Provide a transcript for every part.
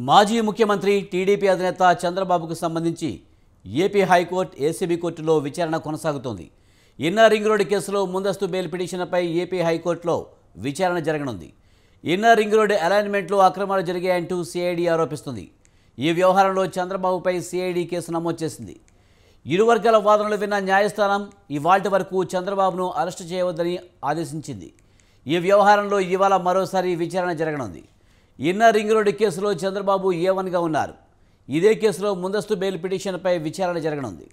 మాజీ ముఖ్యమంత్రి టీడీపీ అధినేత చంద్రబాబుకు సంబంధించి ఏపీ హైకోర్టు ఏసీబీ కోర్టులో విచారణ కొనసాగుతోంది ఇన్నర్ రింగ్ రోడ్డు కేసులో ముందస్తు బెయిల్ పిటిషన్పై ఏపీ హైకోర్టులో విచారణ జరగనుంది ఇన్నర్ రింగ్ రోడ్డు అలైన్మెంట్లో అక్రమాలు జరిగాయంటూ సిఐడి ఆరోపిస్తుంది ఈ వ్యవహారంలో చంద్రబాబుపై సిఐడి కేసు నమోదు చేసింది ఇరు వర్గాల వాదనలు విన్న న్యాయస్థానం ఇవాల్టి వరకు చంద్రబాబును అరెస్టు చేయవద్దని ఆదేశించింది ఈ వ్యవహారంలో ఇవాళ మరోసారి విచారణ జరగనుంది ఇన్నర్ రింగ్ రోడ్డు కేసులో చంద్రబాబు ఏ వన్గా ఉన్నారు ఇదే కేసులో ముందస్తు బెయిల్ పిటిషన్పై విచారణ జరగనుంది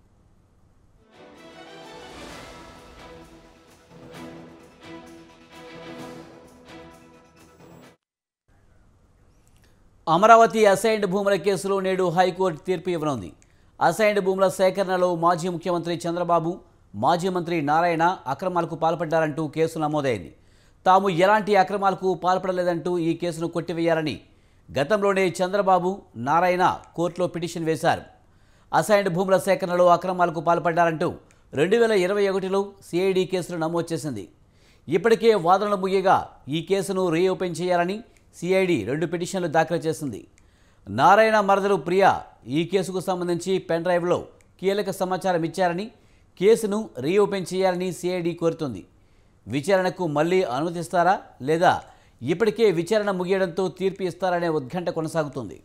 అమరావతి అసైన్డ్ భూముల కేసులో నేడు హైకోర్టు తీర్పు ఇవ్వనుంది అసైన్డ్ భూముల సేకరణలో మాజీ ముఖ్యమంత్రి చంద్రబాబు మాజీ మంత్రి నారాయణ అక్రమాలకు పాల్పడ్డారంటూ కేసు నమోదైంది తాము ఎలాంటి అక్రమాలకు పాల్పడలేదంటూ ఈ కేసును కొట్టివేయాలని గతంలోనే చంద్రబాబు నారాయణ కోర్టులో పిటిషన్ వేశారు అసైన్డ్ భూముల సేకరణలో అక్రమాలకు పాల్పడ్డారంటూ రెండు వేల ఇరవై ఒకటిలో సిఐడి కేసును నమోదు చేసింది ఇప్పటికే వాదనలు ముగియగా ఈ కేసును రీఓపెన్ చేయాలని సిఐడి రెండు పిటిషన్లు దాఖలు చేసింది నారాయణ మరదలు ప్రియా ఈ కేసుకు సంబంధించి పెన్ డ్రైవ్లో కీలక సమాచారం ఇచ్చారని కేసును రీఓపెన్ చేయాలని సిఐడి కోరుతుంది విచారణకు మళ్ళీ అనుమతిస్తారా లేదా ఇప్పటికే విచారణ ముగియడంతో తీర్పు ఇస్తారనే ఉత్కంఠ కొనసాగుతుంది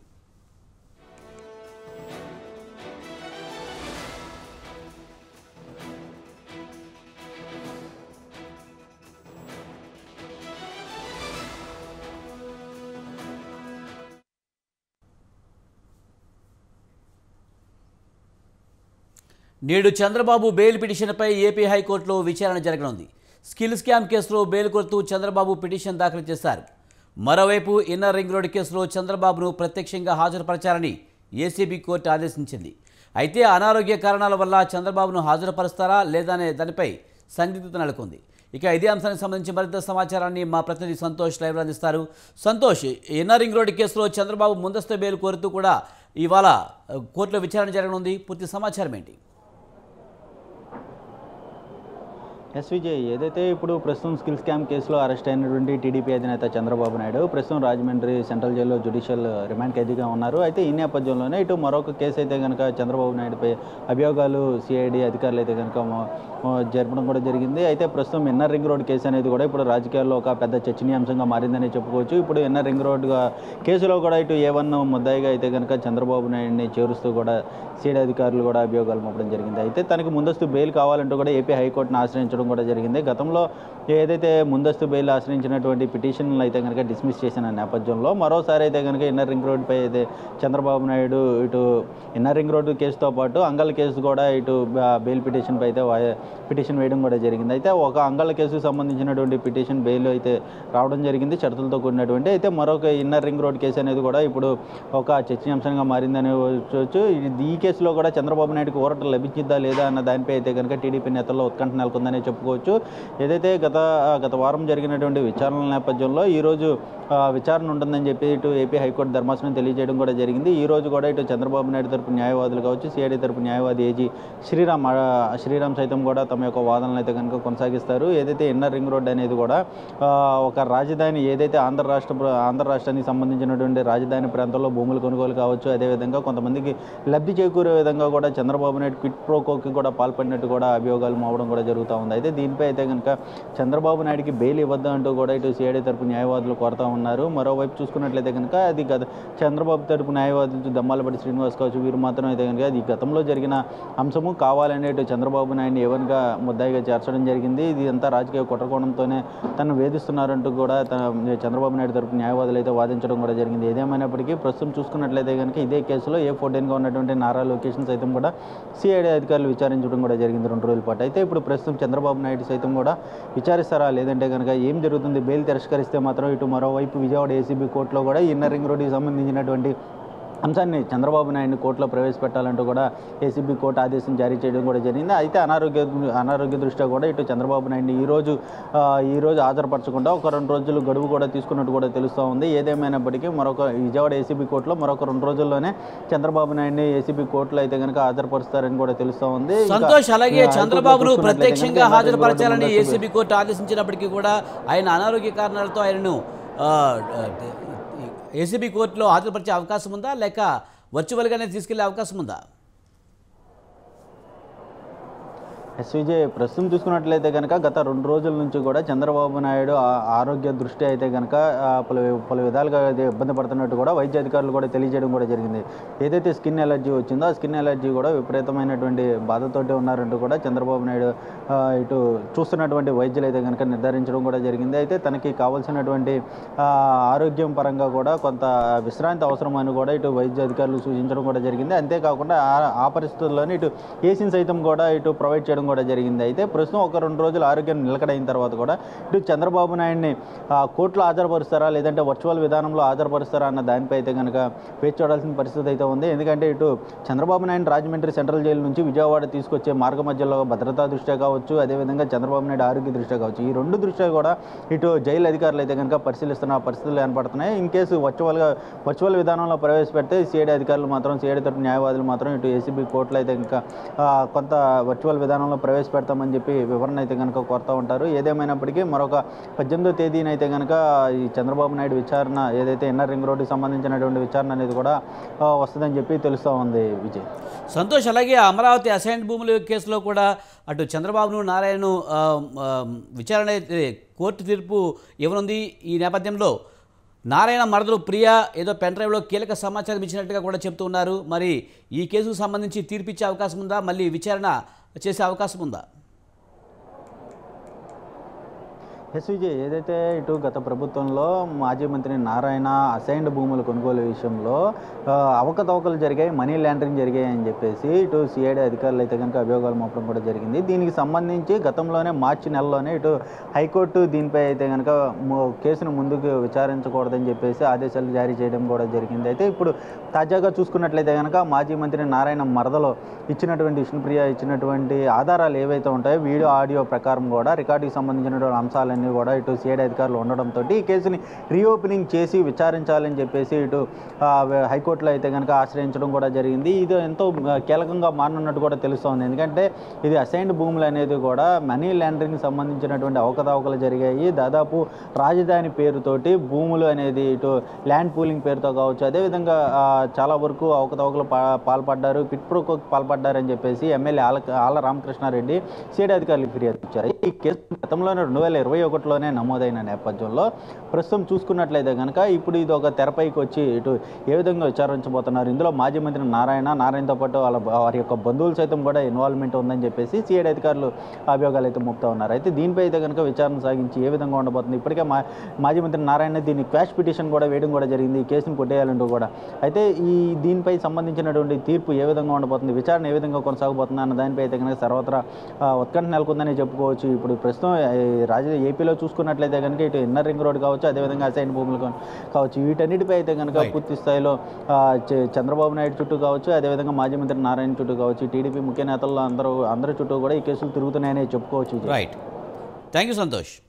నేడు చంద్రబాబు బెయిల్ పిటిషన్పై ఏపీ హైకోర్టులో విచారణ జరగనుంది స్కిల్ స్కామ్ కేసులో బెయిల్ కోరుతూ చంద్రబాబు పిటిషన్ దాఖలు చేశారు మరోవైపు ఇన్నర్ రింగ్ రోడ్ కేసులో చంద్రబాబును ప్రత్యక్షంగా హాజరుపరచాలని ఏసీబీ కోర్టు ఆదేశించింది అయితే అనారోగ్య కారణాల వల్ల చంద్రబాబును హాజరుపరుస్తారా లేదా అనే దానిపై సందిగ్ధత నెలకొంది ఇక ఇదే అంశానికి సంబంధించి మరింత సమాచారాన్ని మా ప్రతినిధి సంతోష్ లైవ్లో అందిస్తారు సంతోష్ ఇన్నర్ రింగ్ రోడ్ కేసులో చంద్రబాబు ముందస్తు బెయిల్ కోరుతూ కూడా ఇవాళ ఆ, కోర్టులో విచారణ జరగనుంది పూర్తి సమాచారం ఏంటి ఎస్ విజయ్ ఏదైతే ఇప్పుడు ప్రస్తుతం స్కిల్ స్కామ్ కేసులో అరెస్ట్ అయినటువంటి టీడీపీ అధినేత చంద్రబాబు నాయుడు ప్రస్తుతం రాజమండ్రి సెంట్రల్ జైల్లో జ్యుడిషియల్ రిమాండ్ ఖైదీగా ఉన్నారు అయితే ఈ నేపథ్యంలోనే ఇటు మరొక కేసు అయితే కనుక చంద్రబాబు నాయుడుపై అభియోగాలు సిఐడి అధికారులు అయితే కనుక మొ- మొ- జరపడం కూడా జరిగింది అయితే ప్రస్తుతం ఇన్నర్ రింగ్ రోడ్ కేసు అనేది కూడా ఇప్పుడు రాజకీయాల్లో ఒక పెద్ద చర్చనీయాంశంగా మారిందని చెప్పుకోవచ్చు ఇప్పుడు ఇన్నర్ రింగ్ రోడ్ కేసులో కూడా ఇటు ఏ వన్ ముద్దాయిగా అయితే కనుక చంద్రబాబు నాయుడిని చేరుస్తూ కూడా సిఐడి అధికారులు కూడా అభియోగాలు మోపడం జరిగింది అయితే తనకి ముందస్తు బెయిల్ కావాలంటూ కూడా ఏపీ హైకోర్టును ఆశ్రయించడం కూడా జరిగింది గతంలో ఏదైతే ముందస్తు బెయిల్ ఆశ్రయించినటువంటి పిటిషన్లు అయితే కనుక డిస్మిస్ చేసిన నేపథ్యంలో మరోసారి అయితే కనుక ఇన్నర్ రింగ్ రోడ్డుపై అయితే చంద్రబాబు నాయుడు ఇటు ఇన్నర్ రింగ్ రోడ్డు కేసుతో పాటు అంగల్ కేసు కూడా ఇటు బ- బెయిల్ పిటిషన్పై అయితే వా- పిటిషన్ వేయడం కూడా జరిగింది అయితే ఒక అంగల్ కేసుకు సంబంధించినటువంటి పిటిషన్ బెయిల్ అయితే రావడం జరిగింది షరతులతో కూడినటువంటి అయితే మరొక ఇన్నర్ రింగ్ రోడ్ కేసు అనేది కూడా ఇప్పుడు ఒక చర్చనీయాంశంగా మారిందని వచ్చి ఈ కేసులో కూడా చంద్రబాబు నాయుడుకి ఊరట లభించిద్దా లేదా అన్న దానిపై అయితే కనుక టీడీపీ నేతల్లో ఉత్కంఠ నెలకొందని చెప్పుకోవచ్చు ఏదైతే గత గత వారం జరిగినటువంటి విచారణల నేపథ్యంలో ఈరోజు ఆ, విచారణ ఉంటుందని చెప్పి ఇటు ఏపీ హైకోర్టు ధర్మాసనం తెలియజేయడం కూడా జరిగింది ఈ రోజు కూడా ఇటు చంద్రబాబు నాయుడు తరపు న్యాయవాదులు కావచ్చు సిఐడి తరపు న్యాయవాది ఏజీ శ్రీరామ్ ఆ, శ్రీరామ్ సైతం కూడా తమ యొక్క వాదనలు అయితే కనుక కొనసాగిస్తారు ఏదైతే ఇన్నర్ రింగ్ రోడ్ అనేది కూడా ఆ, ఒక రాజధాని ఏదైతే ఆంధ్ర రాష్ట్ర ప్ర- ఆంధ్ర రాష్ట్రానికి సంబంధించినటువంటి రాజధాని ప్రాంతంలో భూములు కొనుగోలు కావచ్చు అదేవిధంగా కొంతమందికి లబ్ధి చేకూరే విధంగా కూడా చంద్రబాబు నాయుడు క్విట్ ప్రోకోకి కూడా పాల్పడినట్టు కూడా అభియోగాలు మోవడం కూడా జరుగుతూ ఉంది అయితే దీనిపై అయితే కనుక చంద్రబాబు నాయుడుకి బెయిల్ ఇవ్వద్దు అంటూ కూడా ఇటు సిఐడి తరపు న్యాయవాదులు కోరుతా ఉన్నారు మరోవైపు చూసుకున్నట్లయితే కనుక అది గత చంద్రబాబు తరపు న్యాయవాదులు దమ్మాలపడి శ్రీనివాస్ కావచ్చు వీరు మాత్రం అయితే కనుక అది గతంలో జరిగిన అంశము కావాలనే ఇటు చంద్రబాబు నాయుడిని ఏవన్గా ముద్దాయిగా చేర్చడం జరిగింది ఇది అంతా రాజకీయ కుట్రకోణంతోనే తను వేధిస్తున్నారంటూ కూడా తన చంద్రబాబు నాయుడు తరపు న్యాయవాదులు అయితే వాదించడం కూడా జరిగింది ఏదేమైనప్పటికీ ప్రస్తుతం చూసుకున్నట్లయితే కనుక ఇదే కేసులో ఏ ఫోర్టీన్గా ఉన్నటువంటి నారా లొకేషన్ సైతం కూడా సిఐడి అధికారులు విచారించడం కూడా జరిగింది రెండు రోజుల పాటు అయితే ఇప్పుడు ప్రస్తుతం చంద్రబాబు నాయుడు సైతం కూడా విచారిస్తారా లేదంటే కనుక ఏం జరుగుతుంది బెయిల్ తిరస్కరిస్తే మాత్రం ఇటు మరోవైపు విజయవాడ ఏసీబీ కోర్టులో కూడా ఇన్నర్ రింగ్ రోడ్డుకి సంబంధించినటువంటి అంశాన్ని చంద్రబాబు నాయుడిని కోర్టులో ప్రవేశపెట్టాలంటూ కూడా ఏసీబీ కోర్టు ఆదేశం జారీ చేయడం కూడా జరిగింది అయితే అనారోగ్య అనారోగ్య దృష్ట్యా కూడా ఇటు చంద్రబాబు నాయుడిని ఈరోజు ఆ, ఈరోజు హాజరుపరచకుండా ఒక రెండు రోజులు గడువు కూడా తీసుకున్నట్టు కూడా తెలుస్తూ ఉంది ఏదేమైనప్పటికీ మరొక విజయవాడ ఏసీబీ కోర్టులో మరొక రెండు రోజుల్లోనే చంద్రబాబు నాయుడిని ఏసీబీ కోర్టులో అయితే కనుక హాజరుపరుస్తారని కూడా తెలుస్తూ ఉంది ఇంకా, సంతోష్ అలాగే ఆ, చంద్రబాబును చూసుకున్నట్లయితే ప్రత్యక్షంగా కనుక హాజరుపరచాలని ముందస్తు ఏసీబీ కోర్టు ఆదేశించినప్పటికీ కూడా ఆయన అనారోగ్య కారణాలతో ఆయనను ఆ, ఆ, ఏసీబీ కోర్టులో హాజరుపరిచే అవకాశం ఉందా లేక వర్చువల్గానే తీసుకెళ్లే అవకాశం ఉందా ఎస్విజే ప్రస్తుతం చూసుకున్నట్లయితే కనుక గత రెండు రోజుల నుంచి కూడా చంద్రబాబు నాయుడు ఆ- ఆరోగ్య దృష్టి అయితే కనుక ఆ, పలు పలు విధాలుగా అయితే ఇబ్బంది పడుతున్నట్టు కూడా వైద్య అధికారులు కూడా తెలియజేయడం కూడా జరిగింది ఏదైతే స్కిన్ ఎలర్జీ వచ్చిందో ఆ స్కిన్ ఎలర్జీ కూడా విపరీతమైనటువంటి బాధతోటి ఉన్నారంటూ కూడా చంద్రబాబు నాయుడు ఆ, ఇటు చూస్తున్నటువంటి వైద్యులు అయితే కనుక నిర్ధారించడం కూడా జరిగింది అయితే తనకి కావాల్సినటువంటి ఆ, ఆరోగ్యం పరంగా కూడా కొంత విశ్రాంతి అవసరమని కూడా ఇటు వైద్య అధికారులు సూచించడం కూడా జరిగింది అంతేకాకుండా ఆ- ఆ పరిస్థితుల్లోనే ఇటు ఏసీని సైతం కూడా ఇటు ప్రొవైడ్ చేయడం కూడా జరిగింది అయితే ప్రస్తుతం ఒక రెండు రోజులు ఆరోగ్యం నిలకడైన తర్వాత కూడా ఇటు చంద్రబాబు నాయుడిని ఆ, కోర్టులో హాజరుపరుస్తారా లేదంటే వర్చువల్ విధానంలో హాజరుపరుస్తారా అన్న దానిపై అయితే కనుక వేచి చూడాల్సిన పరిస్థితి అయితే ఉంది ఎందుకంటే ఇటు చంద్రబాబు నాయుడు రాజమండ్రి సెంట్రల్ జైలు నుంచి విజయవాడ తీసుకొచ్చే మార్గ మధ్యలో భద్రతా దృష్ట్యా కావచ్చు అదేవిధంగా చంద్రబాబు నాయుడు ఆరోగ్య దృష్ట్యా కావచ్చు ఈ రెండు దృష్ట్యా కూడా ఇటు జైలు అధికారులు అయితే కనుక పరిశీలిస్తున్న పరిస్థితులు ఏర్పడుతున్నాయి ఇన్ కేసు వర్చువల్గా వర్చువల్ విధానంలో ప్రవేశపెడితే సిఐడి అధికారులు మాత్రం సిఐడి తరపు న్యాయవాదులు మాత్రం ఇటు ఏసీబీ కోర్టులో అయితే ఇంకా ఆ, కొంత వర్చువల్ విధానంలో ప్రవేశపెడతామని చెప్పి వివరణ అయితే కనుక కోరుతూ ఉంటారు ఏదేమైనప్పటికీ మరొక పద్దెనిమిదో తేదీన అయితే కనుక ఈ చంద్రబాబు నాయుడు విచారణ ఏదైతే ఎన్ఆర్ రింగ్ రోడ్డుకి సంబంధించినటువంటి విచారణ అనేది కూడా ఆ, వస్తుందని చెప్పి తెలుస్తూ ఉంది విజయ్ సంతోష్ అలాగే అమరావతి అసైన్ భూముల కేసులో కూడా అటు చంద్రబాబును నారాయణను ఆ, ఆ, విచారణ అయితే కోర్టు తీర్పు ఇవ్వనుంది ఈ నేపథ్యంలో నారాయణ మరదలు ప్రియా ఏదో పెన్ డ్రైవ్లో కీలక సమాచారం ఇచ్చినట్టుగా కూడా చెప్తూ ఉన్నారు మరి ఈ కేసుకు సంబంధించి తీర్పు ఇచ్చే అవకాశం ఉందా మళ్ళీ విచారణ చేసే అవకాశం ఉందా ఎస్ విజయ్ ఏదైతే ఇటు గత ప్రభుత్వంలో మాజీ మంత్రి నారాయణ అసైన్డ్ భూముల కొనుగోలు విషయంలో ఆ, అవకతవకలు జరిగాయి మనీ లాండరింగ్ జరిగాయి అని చెప్పేసి ఇటు సిఐడి అధికారులు అయితే కనుక అభియోగాలు మోపడం కూడా జరిగింది దీనికి సంబంధించి గతంలోనే మార్చి నెలలోనే ఇటు హైకోర్టు దీనిపై అయితే కనుక ము- కేసును ముందుకు విచారించకూడదని చెప్పేసి ఆదేశాలు జారీ చేయడం కూడా జరిగింది అయితే ఇప్పుడు తాజాగా చూసుకున్నట్లయితే కనుక మాజీ మంత్రి నారాయణ మరదలో ఇచ్చినటువంటి విష్ణుప్రియ ఇచ్చినటువంటి ఆధారాలు ఏవైతే ఉంటాయో వీడియో ఆడియో ప్రకారం కూడా రికార్డుకి సంబంధించినటువంటి అంశాలన్నీ కూడా ఇటు సిఐడి అధికారులు ఉండడంతో ఈ కేసుని రీఓపెనింగ్ చేసి విచారించాలని చెప్పేసి ఇటు ఆ, హైకోర్టులో అయితే కనుక ఆశ్రయించడం కూడా జరిగింది ఇది ఎంతో ఆ, కీలకంగా మారనున్నట్టు కూడా తెలుస్తోంది ఎందుకంటే ఇది అసైన్డ్ భూములు అనేది కూడా మనీ లాండరింగ్ సంబంధించినటువంటి అవకతవకలు జరిగాయి దాదాపు రాజధాని పేరుతోటి భూములు అనేది ఇటు ల్యాండ్ పూలింగ్ పేరుతో కావచ్చు అదేవిధంగా ఆ, చాలా వరకు అవకతవకలు పా పాల్పడ్డారు పిట్ ప్రోకోకి పాల్పడ్డారని చెప్పేసి ఎమ్మెల్యే ఆల ఆల రామకృష్ణారెడ్డి సిఐడి అధికారులకు ఫిర్యాదు ఇచ్చారు ఈ కేసు గతంలోనే రెండు వేల ఇరవై ఒకటిలోనే నమోదైన నేపథ్యంలో ప్రస్తుతం చూసుకున్నట్లయితే కనుక ఇప్పుడు ఇది ఒక తెరపైకి వచ్చి ఇటు ఏ విధంగా విచారించబోతున్నారు ఇందులో మాజీ మంత్రి నారాయణ నారాయణతో పాటు వాళ్ళ వారి యొక్క బంధువులు సైతం కూడా ఇన్వాల్వ్మెంట్ ఉందని చెప్పేసి సిఐడి అధికారులు అభియోగాలు అయితే మోపుతా ఉన్నారు అయితే దీనిపై అయితే కనుక విచారణ సాగించి ఏ విధంగా ఉండబోతుంది ఇప్పటికే మా మాజీ మంత్రి నారాయణ దీన్ని క్వాష్ పిటిషన్ కూడా వేయడం కూడా జరిగింది ఈ కేసును కొట్టేయాలంటూ కూడా అయితే ఈ దీనిపై సంబంధించినటువంటి తీర్పు ఏ విధంగా ఉండబోతుంది విచారణ ఏ విధంగా కొనసాగబోతుంది అన్న దానిపై అయితే కనుక సర్వత్రా ఆ, ఉత్కంఠ నెలకొందని చెప్పుకోవచ్చు ఇప్పుడు ప్రస్తుతం ఈ రాజ ఏపీలో చూసుకున్నట్లయితే కనుక ఇటు ఇన్నర్ రింగ్ రోడ్ కావచ్చు అదేవిధంగా అసైన్ భూములు కా- కావచ్చు వీటన్నిటిపై అయితే కనుక Right. పూర్తి స్థాయిలో ఆ, చ- చంద్రబాబు నాయుడు చుట్టూ కావచ్చు అదేవిధంగా మాజీ మంత్రి నారాయణ చుట్టూ కావచ్చు టీడీపీ ముఖ్య నేతల్లో అందరూ అందరి చుట్టూ కూడా ఈ కేసులు తిరుగుతున్నాయని చెప్పుకోవచ్చు Vijay. Right thank you Santosh